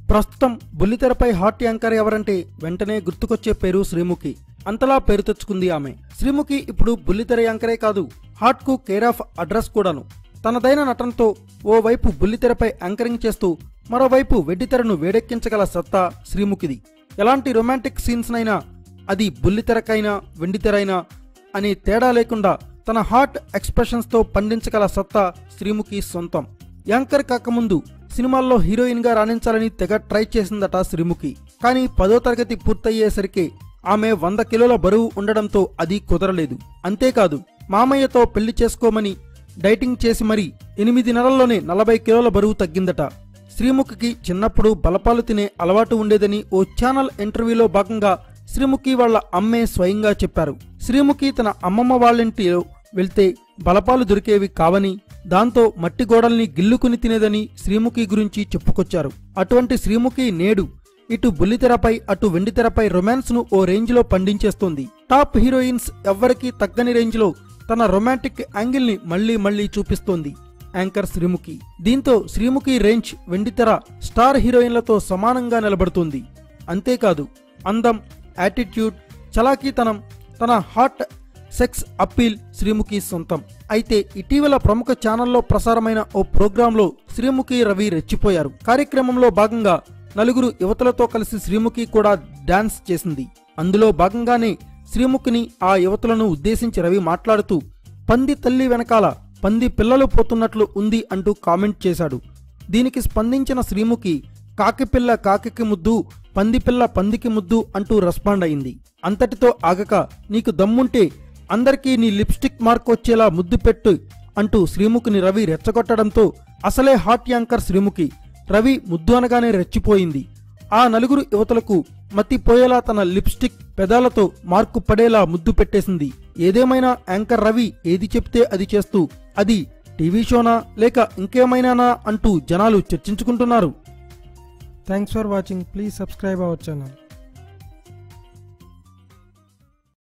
ప్రస్తుతం బుల్లితెరపై hot anchor ఎవరంటే వెంటనే గుర్తుకొచ్చే పేరు శ్రీముఖి అంతలా పేరు తెచ్చుకుంది ఆమె శ్రీముఖి ఇప్పుడు బుల్లితెర యాంకరే కాదు హాట్ కు కేర్ ఆఫ్ అడ్రస్ కూడాను తనదైన నటనతో ఓవైపు బుల్లితెరపై యాంకరింగ్ చేస్తూ మరోవైపు వెడ్డితెరను వేడెక్కించగల సత్తా శ్రీముఖిది ఎలాంటి రొమాంటిక్ సీన్స్ నైనా అది బుల్లితెరకైనా వెండితెరైనా అనే తేడా లేకుండా తన హాట్ ఎక్స్ప్రెషన్స్ తో పండించగల సత్తా శ్రీముఖి సొంతం యాంకర్ కాకముందు సినిమాల్లో హీరోయిన్ గా రాణించాలని తెగ ట్రై చేసిందట శ్రీముఖి కానీ పదో తరగతి పూర్తయ్యేసరికి ఆమె వంద కిలోల బరువు ఉండడంతో అది కుదరలేదు అంతేకాదు మామయ్యతో పెళ్లి చేసుకోమని డైటింగ్ చేసి మరీ ఎనిమిది నెలల్లోనే నలభై కిలోల బరువు తగ్గిందట శ్రీముఖికి చిన్నప్పుడు బలపాలు తినే అలవాటు ఉండేదని ఓ ఛానల్ ఇంటర్వ్యూలో భాగంగా శ్రీముఖి వాళ్ళ అమ్మే స్వయంగా చెప్పారు శ్రీముఖి తన అమ్మమ్మ వాళ్ళింటిలో వెళ్తే బలపాలు దొరికేవి కావని దాంతో మట్టి గోడల్ని గిల్లుకుని తినేదని శ్రీముఖి గురించి చెప్పుకొచ్చారు అటువంటి శ్రీముఖి నేడు ఇటు బుల్లితెరపై అటు వెండితెరపై రొమాన్స్ ను ఓ రేంజ్ లో పండించేస్తోంది టాప్ హీరోయిన్స్ ఎవ్వరికీ తగ్గని రేంజ్ లో తన రొమాంటిక్ యాంగిల్ ని మళ్లీ మళ్లీ చూపిస్తోంది యాంకర్ శ్రీముఖి దీంతో శ్రీముఖి రేంజ్ వెండితెర స్టార్ హీరోయిన్లతో సమానంగా నిలబడుతుంది అంతేకాదు అందం యాటిట్యూడ్ చలాకీతనం తన హాట్ సెక్స్ అప్పీల్ శ్రీముఖి సొంతం అయితే ఇటీవల ప్రముఖ ఛానల్లో ప్రసారమైన ఓ ప్రోగ్రాంలో శ్రీముఖి రవి రెచ్చిపోయారు కార్యక్రమంలో భాగంగా నలుగురు యువతలతో కలిసి శ్రీముఖి కూడా డాన్స్ చేసింది అందులో భాగంగానే శ్రీముఖిని ఆ యువతులను ఉద్దేశించి రవి మాట్లాడుతూ పంది తల్లి వెనకాల పంది పిల్లలు పోతున్నట్లు ఉంది అంటూ కామెంట్ చేశాడు దీనికి స్పందించిన శ్రీముఖి కాకిపిల్ల కాకికి ముద్దు పందిపిల్ల పందికి ముద్దు అంటూ రెస్పాండ్ అయింది అంతటితో ఆగక నీకు దమ్ముంటే అందరికీ నీ లిప్స్టిక్ మార్క్ వచ్చేలా ముద్దు పెట్టు అంటూ శ్రీముఖిని రవి రెచ్చగొట్టడంతో అసలే హాట్ యాంకర్ శ్రీముఖి రవి ముద్దు అనగానే రెచ్చిపోయింది ఆ నలుగురు యువతలకు మతిపోయేలా తన లిప్స్టిక్ పెదాలతో మార్కు పడేలా ముద్దు పెట్టేసింది ఏదేమైనా యాంకర్ రవి ఏది చెప్తే అది చేస్తూ అది టీవీ షోనా లేక ఇంకేమైనానా అంటూ జనాలు చర్చించుకుంటున్నారు thanks for watching please subscribe our channel